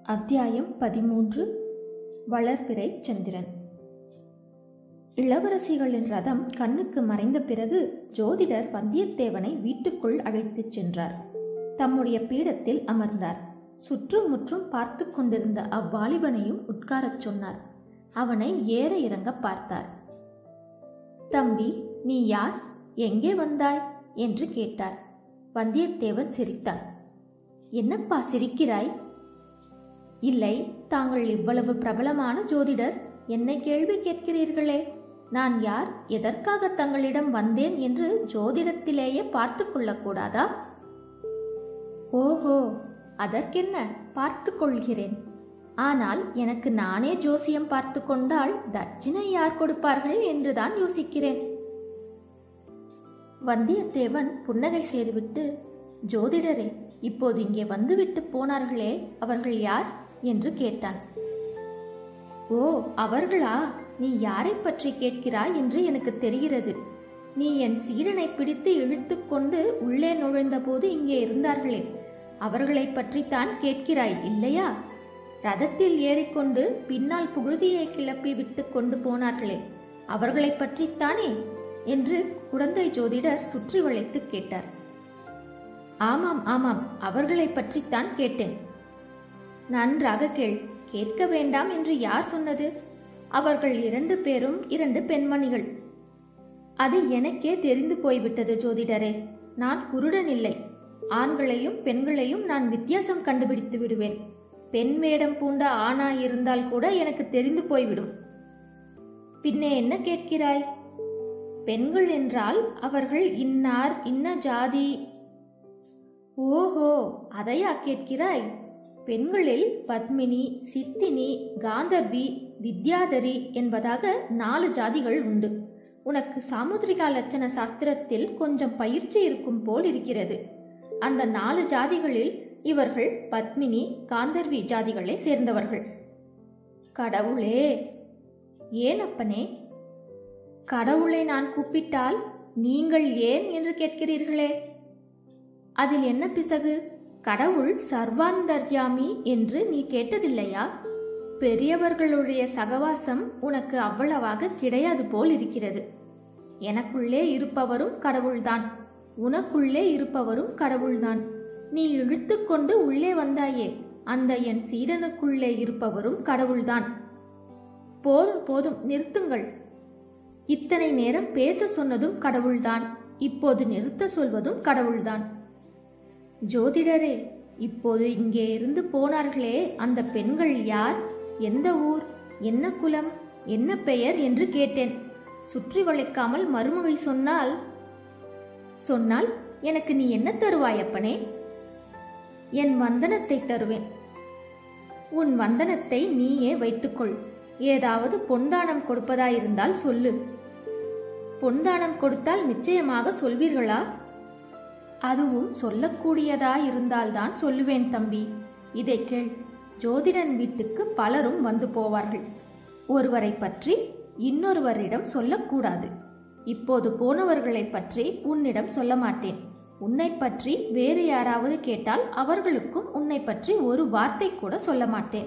அத்தியாயம் பதிமூன்று வளர்பிறை சந்திரன் இளவரசிகளின் ரதம் கண்ணுக்கு மறைந்த பிறகு ஜோதிடர் வந்தியத்தேவனை வீட்டுக்குள் அழைத்துச் சென்றார் தம்முடைய பீடத்தில் அமர்ந்தார் சுற்றும் முற்றும் பார்த்து கொண்டிருந்த அவ்வாலிபனையும் உட்காரச் சொன்னார் அவனை ஏற இறங்க பார்த்தார் தம்பி நீ யார் எங்கே வந்தாய் என்று கேட்டார் வந்தியத்தேவன் சிரித்தான் என்னப்பா சிரிக்கிறாய் இல்லை தாங்கள் இவ்வளவு பிரபலமான ஜோதிடர் என்னை கேள்வி கேட்கிறீர்களே நான் யார் எதற்காக தங்களிடம் வந்தேன் என்று ஜோதிடத்திலேயே பார்த்து கொள்ளக்கூடாதா ஓஹோ அதற்கென்ன பார்த்து கொள்கிறேன் ஆனால் எனக்கு நானே ஜோசியம் பார்த்து கொண்டால் தட்சிணை யார் கொடுப்பார்கள் என்றுதான் யோசிக்கிறேன் வந்தியத்தேவன் புன்னகை செய்துவிட்டு ஜோதிடரே இப்போது இங்கே வந்துவிட்டு போனார்களே அவர்கள் யார் என்று கேட்டான் ஓ அவர்களா நீ யாரை பற்றி கேட்கிறாய் என்று எனக்கு தெரிகிறது நீ என் சீடனை பிடித்து இழுத்துக்கொண்டு உள்ளே நுழைந்தபோது இங்கே இருந்தார்களே அவர்களை பற்றித்தான் கேட்கிறாய் இல்லையா ரதத்தில் ஏறிக்கொண்டு பின்னால் புழுதியை கிளப்பி விட்டு கொண்டு போனார்களே அவர்களை பற்றித்தானே என்று குழந்தை ஜோதிடர் சுற்றி வளைத்து கேட்டார் ஆமாம் ஆமாம் அவர்களை பற்றித்தான் கேட்டேன் நன்றாக கேள் கேட்க வேண்டாம் என்று யார் சொன்னது அவர்கள் இரண்டு பேரும் இரண்டு பெண்மணிகள் அது எனக்கே தெரிந்து போய்விட்டது ஜோதிடரே நான் குருடன் இல்லை ஆண்களையும் பெண்களையும் நான் வித்தியாசம் கண்டுபிடித்து விடுவேன் பெண் வேடம் பூண்ட ஆணா இருந்தால் கூட எனக்கு தெரிந்து போய்விடும் பின்னே என்ன கேட்கிறாய் பெண்கள் என்றால் அவர்கள் இன்னார் இன்ன ஜாதி ஓஹோ அதையா கேட்கிறாய் பெண்களில் பத்மினி சித்தினி காந்தர்வி வித்யாதரி என்பதாக நாலு ஜாதிகள் உண்டு உனக்கு சாமுத்ரிகா லட்சண சாஸ்திரத்தில் கொஞ்சம் பயிற்சி இருக்கும் போல் இருக்கிறது அந்த நாலு ஜாதிகளில் இவர்கள் பத்மினி காந்தர்வி ஜாதிகளை சேர்ந்தவர்கள் கடவுளே ஏன் அப்பனே கடவுளை நான் கூப்பிட்டால் நீங்கள் ஏன் என்று கேட்கிறீர்களே அதில் என்ன பிசகு கடவுள் சர்வாந்தர்யாமி என்று நீ கேட்டதில்லையா பெரியவர்களுடைய சகவாசம் உனக்கு அவ்வளவாக கிடையாது போல் இருக்கிறது எனக்குள்ளே இருப்பவரும் கடவுள்தான் உனக்குள்ளே இருப்பவரும் கடவுள்தான் நீ இழுத்துக்கொண்டு உள்ளே வந்தாயே அந்த என் சீடனுக்குள்ளே இருப்பவரும் கடவுள்தான் போதும் போதும் நிறுத்துங்கள் இத்தனை நேரம் பேச சொன்னதும் கடவுள்தான் இப்போது நிறுத்த சொல்வதும் கடவுள்தான் ஜோதிடரே இப்போது இங்கே இருந்து போனார்களே அந்த பெண்கள் யார் எந்த ஊர் என்ன குலம் என்ன பெயர் என்று கேட்டேன் சுற்றி வளைக்காமல் மறுமொழி சொன்னால் சொன்னால் எனக்கு நீ என்ன தருவாய் அப்பனே என் வந்தனத்தை தருவேன் உன் வந்தனத்தை நீயே வைத்துக்கொள் ஏதாவது பொன்தானம் கொடுப்பதாயிருந்தால் சொல்லு பொன்தானம் கொடுத்தால் நிச்சயமாக சொல்வீர்களா அதுவும் சொல்லக்கூடியதாயிருந்தால்தான் சொல்லுவேன் தம்பி இதை கேள் ஜோதிடன் வீட்டுக்கு பலரும் வந்து போவார்கள் ஒருவரை பற்றி இன்னொருவரிடம் சொல்லக்கூடாது இப்போது போனவர்களை பற்றி உன்னிடம் சொல்ல மாட்டேன் உன்னை பற்றி வேறு யாராவது கேட்டால் அவர்களுக்கும் உன்னை பற்றி ஒரு வார்த்தை கூட சொல்ல மாட்டேன்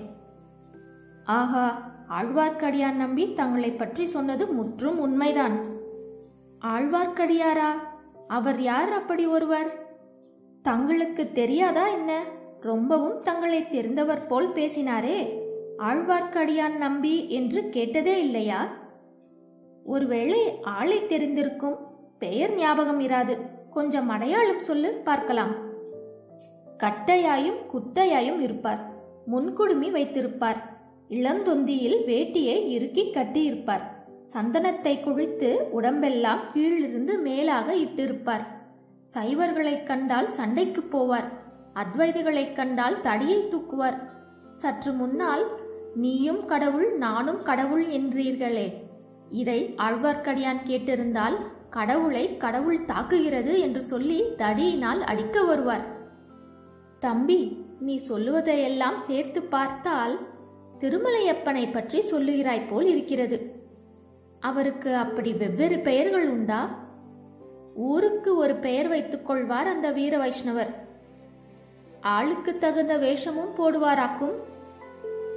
ஆஹா ஆழ்வார்க்கடியான் நம்பி தங்களை பற்றி சொன்னது முற்றும் உண்மைதான் ஆழ்வார்க்கடியாரா அவர் யார் அப்படி ஒருவர் தங்களுக்கு தெரியாதா என்ன ரொம்பவும் தங்களை தெரிந்தவர் போல் பேசினாரே ஆழ்வார்க்கடியான் நம்பி என்று கேட்டதே இல்லையா ஒருவேளை ஆளை தெரிந்திருக்கும் பெயர் ஞாபகம் இராது கொஞ்சம் அடையாளம் சொல்லு பார்க்கலாம் கட்டையாயும் குட்டையாயும் இருப்பார் முன்குடுமி வைத்திருப்பார் இளந்தொந்தியில் வேட்டியை இறுக்கி கட்டியிருப்பார் சந்தனத்தை குழித்து உடம்பெல்லாம் கீழிருந்து மேலாக இட்டிருப்பார் சைவர்களைக் கண்டால் சண்டைக்கு போவார் அத்வைதிகளைக் கண்டால் தடியை தூக்குவார் சற்று முன்னால் நீயும் கடவுள் நானும் கடவுள் என்றீர்களே இதை ஆழ்வார்க்கடியான் கேட்டிருந்தால் கடவுளை கடவுள் தாக்குகிறது என்று சொல்லி தடியினால் அடிக்க வருவார் தம்பி நீ சொல்லுவதையெல்லாம் சேர்த்து பார்த்தால் திருமலையப்பனை பற்றி சொல்லுகிறாய் போல் இருக்கிறது அவருக்கு அப்படி வெவ்வேறு பெயர்கள் உண்டா ஊருக்கு ஒரு பெயர் வைத்துக் கொள்வார் அந்த வீர வைஷ்ணவர் ஆளுக்கு தகுந்த வேஷமும் போடுவாராக்கும்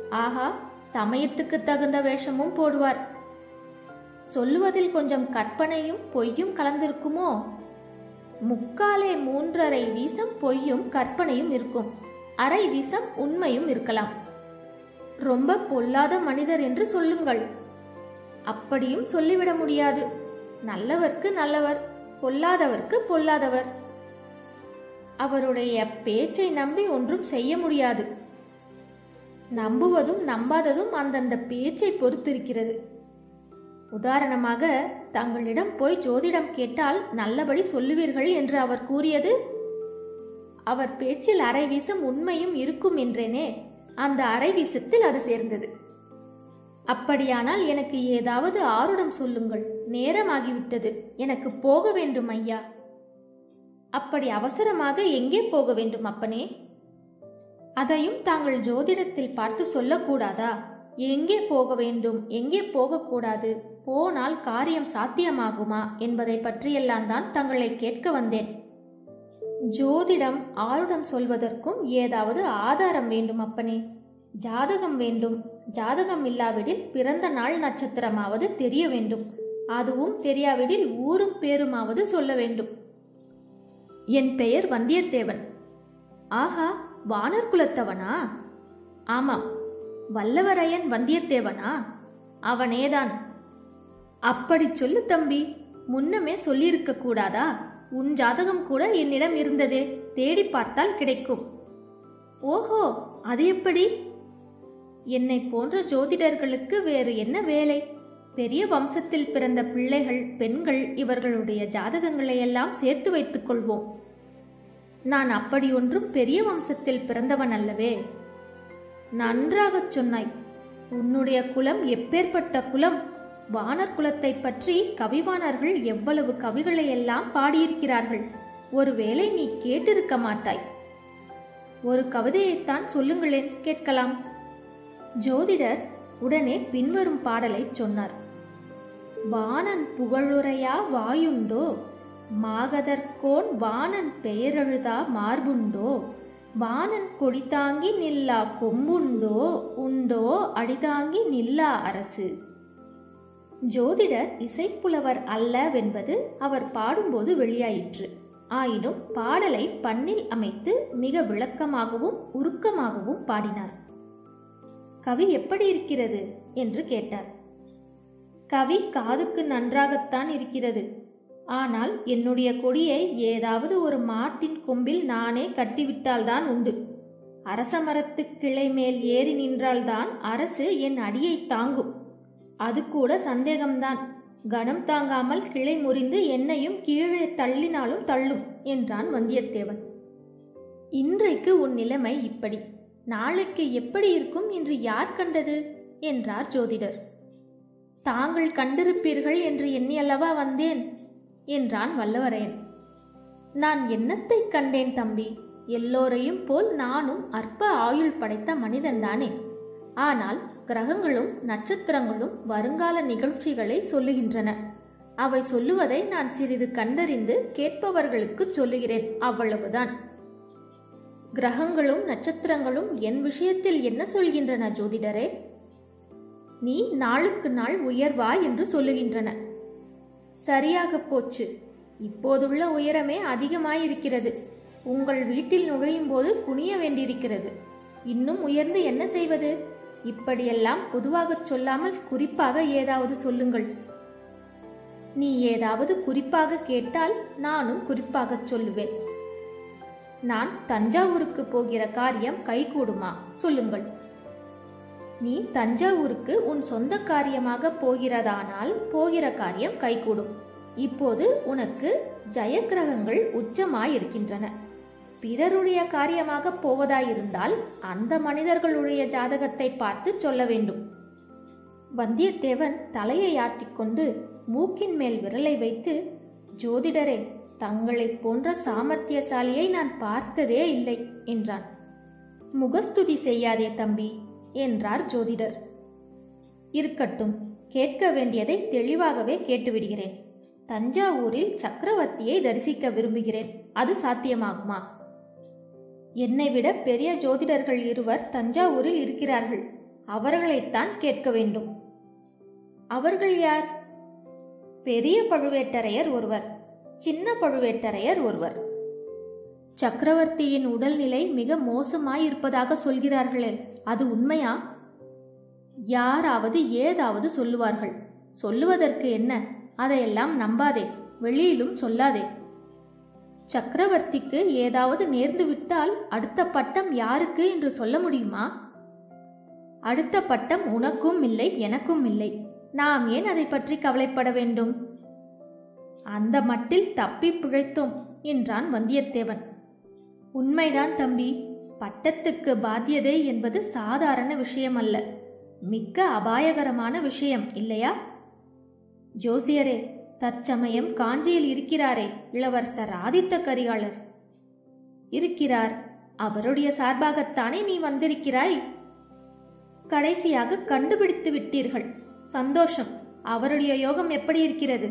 ஆஹா சமயத்துக்கு தகுந்த வேஷமும் போடுவார் சொல்லுவதில் கொஞ்சம் கற்பனையும் பொய்யும் கலந்திருக்குமோ முக்காலே மூன்றரை வீசம் பொய்யும் கற்பனையும் இருக்கும் அரை வீசம் உண்மையும் இருக்கலாம் ரொம்ப பொல்லாத மனிதர் என்று சொல்லுங்கள் அப்படியும் சொல்லிவிட முடியாது நல்லவர்க்கு நல்லவர் பொல்லாதவர்க்கு பொல்லாதவர் அவருடைய பேச்சை நம்பி ஒன்றும் செய்ய முடியாது நம்புவதும் நம்பாததும் அந்தந்த பேச்சை பொறுத்திருக்கிறது உதாரணமாக தங்களிடம் போய் ஜோதிடம் கேட்டால் நல்லபடி சொல்லுவீர்கள் என்று அவர் கூறியது அவர் பேச்சில் அரை வீசம் உண்மையும் இருக்கும் என்றேனே அந்த அரை வீசத்தில் அது சேர்ந்தது அப்படியானால் எனக்கு ஏதாவது ஆருடம் சொல்லுங்கள் நேரமாகிவிட்டது எனக்கு போக வேண்டும் ஐயா அப்படி அவசரமாக எங்கே போக வேண்டும் அப்பனே அதையும் தாங்கள் ஜோதிடத்தில் பார்த்து சொல்லக்கூடாதா எங்கே போக வேண்டும் எங்கே போகக்கூடாது போனால் காரியம் சாத்தியமாகுமா என்பதை பற்றியெல்லாம் தான் தங்களை கேட்க வந்தேன் ஜோதிடம் ஆருடம் சொல்வதற்கும் ஏதாவது ஆதாரம் வேண்டும் அப்பனே ஜாதகம் வேண்டும் ஜாதகம் இல்லாவிடில் பிறந்த நாள் நட்சத்திரமாவது தெரிய வேண்டும் அதுவும் தெரியாவிடில் ஊரும் பேருமாவது சொல்ல வேண்டும் என் பெயர் வந்தியத்தேவன் ஆஹா வானர் குலத்தவனா ஆமாம் வல்லவரையன் வந்தியத்தேவனா அவனேதான் அப்படி சொல்லு தம்பி முன்னமே சொல்லியிருக்க கூடாதா உன் ஜாதகம் கூட என்னிடம் இருந்ததே தேடி பார்த்தால் கிடைக்கும் ஓஹோ அது எப்படி என்னை போன்ற ஜோதிடர்களுக்கு வேறு என்ன வேலை பெரிய வம்சத்தில் பிறந்த பிள்ளைகள் பெண்கள் இவர்களுடைய ஜாதகங்களை எல்லாம் சேர்த்து வைத்துக் கொள்வோம் நான் அப்படி ஒன்றும் பெரிய வம்சத்தில் பிறந்தவன் அல்லவே நன்றாகச் சொன்னாய் உன்னுடைய குலம் எப்பேற்பட்ட குலம் வானர் குலத்தை பற்றி கவிவாணர்கள் எவ்வளவு கவிகளை எல்லாம் பாடியிருக்கிறார்கள் ஒருவேளை நீ கேட்டிருக்க மாட்டாய் ஒரு கவிதையைத்தான் சொல்லுங்களேன் கேட்கலாம் ஜோதிடர் உடனே பின்வரும் பாடலை சொன்னார் வானன் புகழுரையா வாயுண்டோ மாகதற்கோன் வானன் பெயரெழுதா மார்புண்டோ வானன் கொடிதாங்கி நில்லா கொம்புண்டோ உண்டோ அடிதாங்கி நில்லா அரசு ஜோதிடர் இசைப்புலவர் அல்லவென்பது அவர் பாடும்போது வெளியாயிற்று ஆயினும் பாடலை பண்ணில் அமைத்து மிக விளக்கமாகவும் உருக்கமாகவும் பாடினார் கவி எப்படி இருக்கிறது என்று கேட்டார் கவி காதுக்கு நன்றாகத்தான் இருக்கிறது ஆனால் என்னுடைய கொடியை ஏதாவது ஒரு மாட்டின் கொம்பில் நானே கட்டிவிட்டால்தான் உண்டு அரச மரத்து கிளை மேல் ஏறி நின்றால்தான் அரசு என் அடியை தாங்கும் அது கூட சந்தேகம்தான் கனம் தாங்காமல் கிளை முறிந்து என்னையும் கீழே தள்ளினாலும் தள்ளும் என்றான் வந்தியத்தேவன் இன்றைக்கு உன் நிலைமை இப்படி நாளைக்கு எப்படி இருக்கும் என்று யார் கண்டது என்றார் ஜோதிடர் தாங்கள் கண்டிருப்பீர்கள் என்று எண்ணியல்லவா வந்தேன் என்றான் வல்லவரையன் நான் என்னத்தை கண்டேன் தம்பி எல்லோரையும் போல் நானும் அற்ப ஆயுள் படைத்த மனிதன்தானே ஆனால் கிரகங்களும் நட்சத்திரங்களும் வருங்கால நிகழ்ச்சிகளை சொல்லுகின்றன அவை சொல்லுவதை நான் சிறிது கண்டறிந்து கேட்பவர்களுக்கு சொல்லுகிறேன் அவ்வளவுதான் கிரகங்களும் நட்சத்திரங்களும் என் விஷயத்தில் என்ன சொல்கின்றன ஜோதிடரே நீ நாளுக்கு நாள் உயர்வாய் என்று சொல்லுகின்றன சரியாக போச்சு இப்போதுள்ள உயரமே அதிகமாயிருக்கிறது உங்கள் வீட்டில் நுழையும் போது குனிய வேண்டியிருக்கிறது இன்னும் உயர்ந்து என்ன செய்வது இப்படியெல்லாம் பொதுவாகச் சொல்லாமல் குறிப்பாக ஏதாவது சொல்லுங்கள் நீ ஏதாவது குறிப்பாக கேட்டால் நானும் குறிப்பாகச் சொல்லுவேன் நான் தஞ்சாவூருக்கு போகிற காரியம் கைகூடுமா சொல்லுங்கள் நீ தஞ்சாவூருக்கு உன் சொந்த காரியமாக போகிறதானால் போகிற காரியம் கைகூடும் இப்போது உனக்கு ஜெயக்கிரகங்கள் உச்சமாயிருக்கின்றன பிறருடைய காரியமாக போவதாயிருந்தால் அந்த மனிதர்களுடைய ஜாதகத்தை பார்த்து சொல்ல வேண்டும் வந்தியத்தேவன் தலையை ஆட்டிக்கொண்டு மூக்கின் மேல் விரலை வைத்து ஜோதிடரே தங்களைப் போன்ற சாமர்த்தியசாலியை நான் பார்த்ததே இல்லை என்றான் முகஸ்துதி செய்யாதே தம்பி என்றார் ஜோதிடர் இருக்கட்டும் கேட்க வேண்டியதை தெளிவாகவே கேட்டுவிடுகிறேன் தஞ்சாவூரில் சக்கரவர்த்தியை தரிசிக்க விரும்புகிறேன் அது சாத்தியமாகுமா என்னை விட பெரிய ஜோதிடர்கள் இருவர் தஞ்சாவூரில் இருக்கிறார்கள் அவர்களைத்தான் கேட்க வேண்டும் அவர்கள் யார் பெரிய பழுவேட்டரையர் ஒருவர் சின்ன பழுவேட்டரையர் ஒருவர் சக்கரவர்த்தியின் உடல்நிலை மிக மோசமாயிருப்பதாக சொல்கிறார்களே அது உண்மையா யாராவது ஏதாவது சொல்லுவார்கள் சொல்லுவதற்கு என்ன அதையெல்லாம் நம்பாதே வெளியிலும் சொல்லாதே சக்கரவர்த்திக்கு ஏதாவது நேர்ந்து விட்டால் அடுத்த பட்டம் யாருக்கு என்று சொல்ல முடியுமா அடுத்த பட்டம் உனக்கும் இல்லை எனக்கும் இல்லை நாம் ஏன் அதை பற்றி கவலைப்பட வேண்டும் அந்த மட்டில் தப்பி பிழைத்தோம் என்றான் வந்தியத்தேவன் உண்மைதான் தம்பி பட்டத்துக்கு பாத்தியதை என்பது சாதாரண விஷயம் அல்ல மிக்க அபாயகரமான விஷயம் இல்லையா ஜோசியரே தற்சமயம் காஞ்சியில் இருக்கிறாரே இளவரசர் ஆதித்த கரிகாலர் இருக்கிறார் அவருடைய சார்பாகத்தானே நீ வந்திருக்கிறாய் கடைசியாக கண்டுபிடித்து விட்டீர்கள் சந்தோஷம் அவருடைய யோகம் எப்படி இருக்கிறது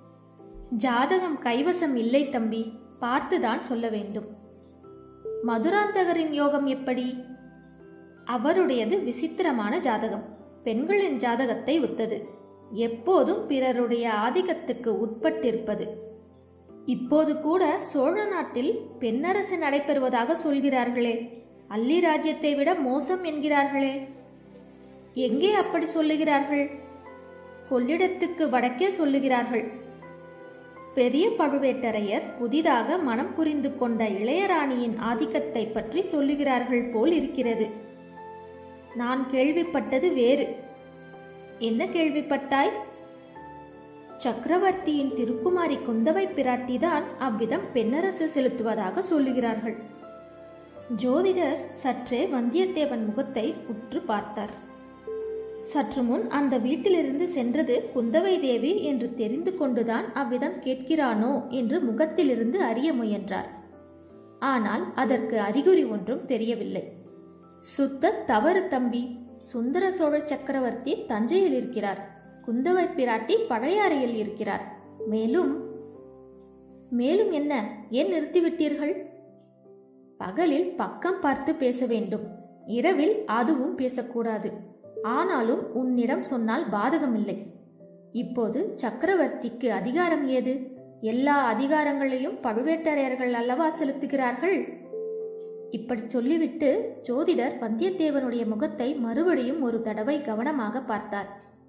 ஜாதகம் கைவசம் இல்லை தம்பி பார்த்துதான் சொல்ல வேண்டும் மதுராந்தகரின் யோகம் எப்படி அவருடையது விசித்திரமான ஜாதகம் பெண்களின் ஜாதகத்தை ஒத்தது எப்போதும் பிறருடைய ஆதிக்கத்துக்கு உட்பட்டிருப்பது இப்போது கூட சோழ நாட்டில் பெண்ணரசு நடைபெறுவதாக சொல்கிறார்களே அல்லி ராஜ்யத்தை விட மோசம் என்கிறார்களே எங்கே அப்படி சொல்லுகிறார்கள் கொள்ளிடத்துக்கு வடக்கே சொல்லுகிறார்கள் பெரிய பழுவேட்டரையர் புதிதாக மனம் புரிந்து கொண்ட இளையராணியின் ஆதிக்கத்தை பற்றி சொல்லுகிறார்கள் போல் இருக்கிறது நான் கேள்விப்பட்டது வேறு என்ன கேள்விப்பட்டாய் சக்கரவர்த்தியின் திருக்குமாரி குந்தவை பிராட்டிதான் அவ்விதம் பெண்ணரசு செலுத்துவதாக சொல்லுகிறார்கள் ஜோதிடர் சற்றே வந்தியத்தேவன் முகத்தை உற்று பார்த்தார் சற்று முன் அந்த வீட்டிலிருந்து சென்றது குந்தவை தேவி என்று தெரிந்து கொண்டுதான் அவ்விதம் கேட்கிறானோ என்று முகத்திலிருந்து அறிய முயன்றார் ஆனால் அதற்கு அறிகுறி ஒன்றும் தெரியவில்லை சுத்த தவறு தம்பி சுந்தர சோழ சக்கரவர்த்தி தஞ்சையில் இருக்கிறார் குந்தவை பிராட்டி பழையாறையில் இருக்கிறார் மேலும் மேலும் என்ன ஏன் நிறுத்திவிட்டீர்கள் பகலில் பக்கம் பார்த்து பேச வேண்டும் இரவில் அதுவும் பேசக்கூடாது ஆனாலும் உன்னிடம் சொன்னால் பாதகமில்லை இப்போது சக்கரவர்த்திக்கு அதிகாரம் ஏது எல்லா அதிகாரங்களையும் பழுவேட்டரையர்கள் அல்லவா செலுத்துகிறார்கள் இப்படி சொல்லிவிட்டு ஜோதிடர் வந்தியத்தேவனுடைய முகத்தை மறுபடியும் ஒரு தடவை கவனமாக பார்த்தார்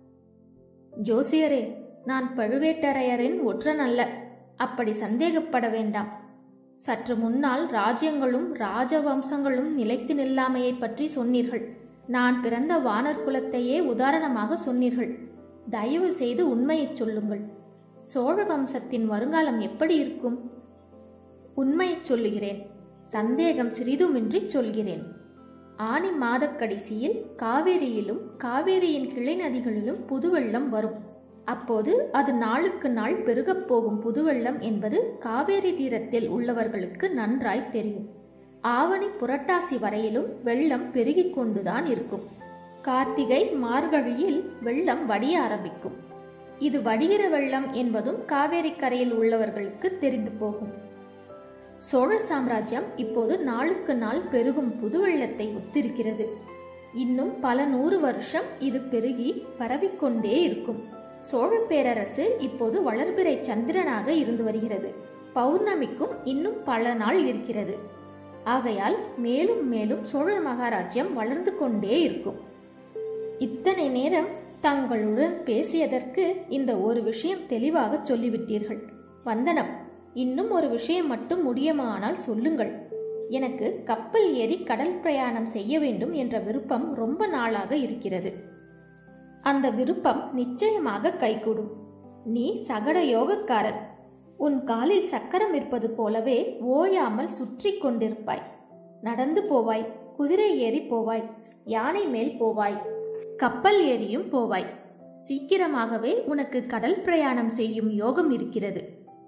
ஜோசியரே நான் பழுவேட்டரையரின் ஒற்றன் அல்ல அப்படி சந்தேகப்பட வேண்டாம் சற்று முன்னால் ராஜ்யங்களும் ராஜவம்சங்களும் நிலைத்து நில்லாமையை பற்றி சொன்னீர்கள் நான் பிறந்த வானர் குலத்தையே உதாரணமாக சொன்னீர்கள் தயவு செய்து உண்மையைச் சொல்லுங்கள் சோழ வம்சத்தின் வருங்காலம் எப்படி இருக்கும் உண்மையைச் சொல்லுகிறேன் சந்தேகம் சிறிதுமின்றி சொல்கிறேன் ஆனி மாதக் கடைசியில் காவேரியிலும் காவேரியின் கிளை நதிகளிலும் புதுவெள்ளம் வரும் அப்போது அது நாளுக்கு நாள் பெருகப் போகும் புதுவெள்ளம் என்பது காவேரி தீரத்தில் உள்ளவர்களுக்கு நன்றாய் தெரியும் ஆவணி புரட்டாசி வரையிலும் வெள்ளம் பெருகிக் கொண்டுதான் இருக்கும் கார்த்திகை மார்கழியில் வெள்ளம் வடிய ஆரம்பிக்கும் இது வடிகிற வெள்ளம் என்பதும் காவேரி கரையில் உள்ளவர்களுக்கு தெரிந்து போகும் சோழ சாம்ராஜ்யம் இப்போது நாளுக்கு நாள் பெருகும் புது வெள்ளத்தை ஒத்திருக்கிறது இன்னும் பல நூறு வருஷம் இது பெருகி பரவிக்கொண்டே இருக்கும் சோழ பேரரசு இப்போது வளர்பிறை சந்திரனாக இருந்து வருகிறது பௌர்ணமிக்கும் இன்னும் பல நாள் இருக்கிறது ஆகையால் மேலும் மேலும் சோழ மகாராஜ்யம் வளர்ந்து கொண்டே இருக்கும் இத்தனை நேரம் தங்களுடன் பேசியதற்கு இந்த ஒரு விஷயம் தெளிவாக சொல்லிவிட்டீர்கள் வந்தனம் இன்னும் ஒரு விஷயம் மட்டும் முடியுமானால் சொல்லுங்கள் எனக்கு கப்பல் ஏறி கடல் பிரயாணம் செய்ய வேண்டும் என்ற விருப்பம் ரொம்ப நாளாக இருக்கிறது அந்த விருப்பம் நிச்சயமாக கைகூடும் நீ சகட யோகக்காரன் உன் காலில் சக்கரம் இருப்பது போலவே ஓயாமல் சுற்றி கொண்டிருப்பாய் நடந்து போவாய் குதிரை ஏறி போவாய் யானை மேல் போவாய் கப்பல் ஏறியும் போவாய் சீக்கிரமாகவே உனக்கு கடல் பிரயாணம் செய்யும் யோகம் இருக்கிறது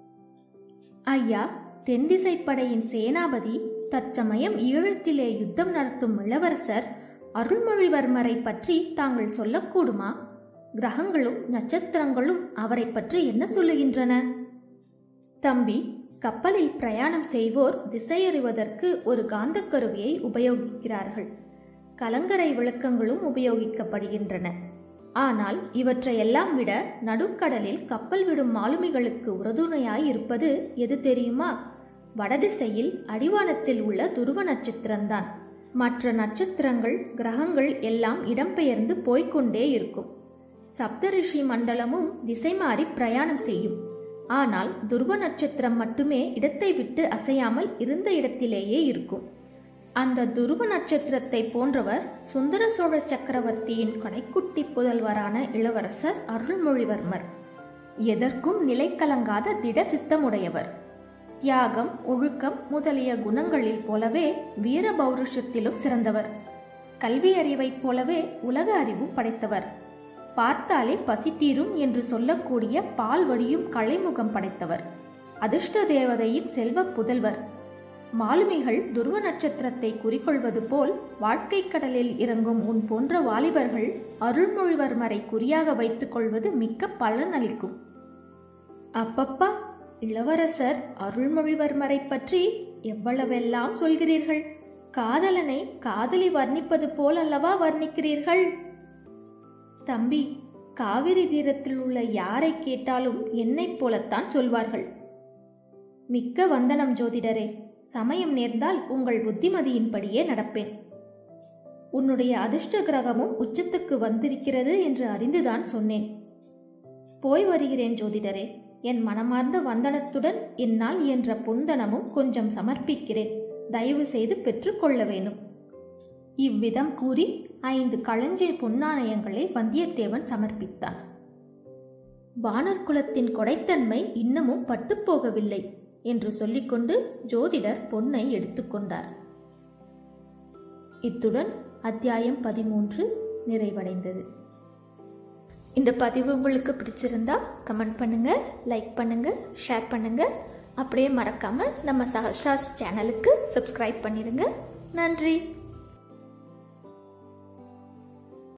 ஐயா தென்திசைப்படையின் சேனாபதி தற்சமயம் ஈழத்திலே யுத்தம் நடத்தும் இளவரசர் அருள்மொழிவர்மரை பற்றி தாங்கள் சொல்லக்கூடுமா கிரகங்களும் நட்சத்திரங்களும் அவரை பற்றி என்ன சொல்லுகின்றன தம்பி கப்பலில் பிரயாணம் செய்வோர் திசையறிவதற்கு ஒரு காந்தக்கருவியை உபயோகிக்கிறார்கள் கலங்கரை விளக்கங்களும் உபயோகிக்கப்படுகின்றன ஆனால் இவற்றையெல்லாம் விட நடுக்கடலில் கப்பல் விடும் மாலுமிகளுக்கு உறுதுணையாய் இருப்பது எது தெரியுமா வடதிசையில் அடிவானத்தில் உள்ள துருவ நட்சத்திரம்தான் மற்ற நட்சத்திரங்கள் கிரகங்கள் எல்லாம் இடம்பெயர்ந்து போய்க்கொண்டே இருக்கும் சப்தரிஷி மண்டலமும் திசை மாறி பிரயாணம் செய்யும் ஆனால் துருவ நட்சத்திரம் மட்டுமே இடத்தை விட்டு அசையாமல் இருந்த இடத்திலேயே இருக்கும் அந்த துருவ நட்சத்திரத்தை போன்றவர் சுந்தர சோழ சக்கரவர்த்தியின் கடைக்குட்டி புதல்வரான இளவரசர் அருள்மொழிவர்மர் எதற்கும் நிலை கலங்காத திட சித்தமுடையவர் தியாகம் ஒழுக்கம் முதலிய குணங்களில் போலவே வீர பௌருஷத்திலும் சிறந்தவர் கல்வி அறிவைப் போலவே உலக அறிவும் படைத்தவர் பார்த்தாலே பசி தீரும் என்று சொல்லக்கூடிய பால் வடியும் கலைமுகம் படைத்தவர் அதிர்ஷ்ட தேவதையின் செல்வ புதல்வர் மாலுமிகள் துருவ நட்சத்திரத்தை குறிக்கொள்வது போல் வாழ்க்கை கடலில் இறங்கும் உன் போன்ற வாலிபர்கள் அருள்மொழிவர்மரை குறியாக வைத்துக் கொள்வது மிக்க பலனளிக்கும் அப்பப்பா இளவரசர் அருள்மொழிவர்மரை பற்றி எவ்வளவெல்லாம் சொல்கிறீர்கள் காதலனை காதலி வர்ணிப்பது போல் அல்லவா வர்ணிக்கிறீர்கள் தம்பி காவிரி தீரத்தில் உள்ள யாரை கேட்டாலும் என்னைப் போலத்தான் சொல்வார்கள் மிக்க வந்தனம் ஜோதிடரே சமயம் நேர்ந்தால் உங்கள் புத்திமதியின்படியே நடப்பேன் உன்னுடைய அதிர்ஷ்ட கிரகமும் உச்சத்துக்கு வந்திருக்கிறது என்று அறிந்துதான் சொன்னேன் போய் வருகிறேன் ஜோதிடரே என் மனமார்ந்த வந்தனத்துடன் என்னால் இயன்ற பொந்தனமும் கொஞ்சம் சமர்ப்பிக்கிறேன் தயவு செய்து பெற்றுக்கொள்ள வேணும் இவ்விதம் கூறி ஐந்து களஞ்சிய பொன்னாணயங்களை வந்தியத்தேவன் சமர்ப்பித்தான் வானர் குலத்தின் கொடைத்தன்மை இன்னமும் பட்டுப்போகவில்லை என்று சொல்லிக்கொண்டு ஜோதிடர் பொன்னை எடுத்துக்கொண்டார் இத்துடன் அத்தியாயம் பதிமூன்று நிறைவடைந்தது இந்த பதிவு உங்களுக்கு பிடிச்சிருந்தா கமெண்ட் பண்ணுங்க லைக் பண்ணுங்க ஷேர் பண்ணுங்க அப்படியே மறக்காம நம்ம சஹஸ்ராஸ் சேனலுக்கு சப்ஸ்கிரைப் பண்ணிருங்க நன்றி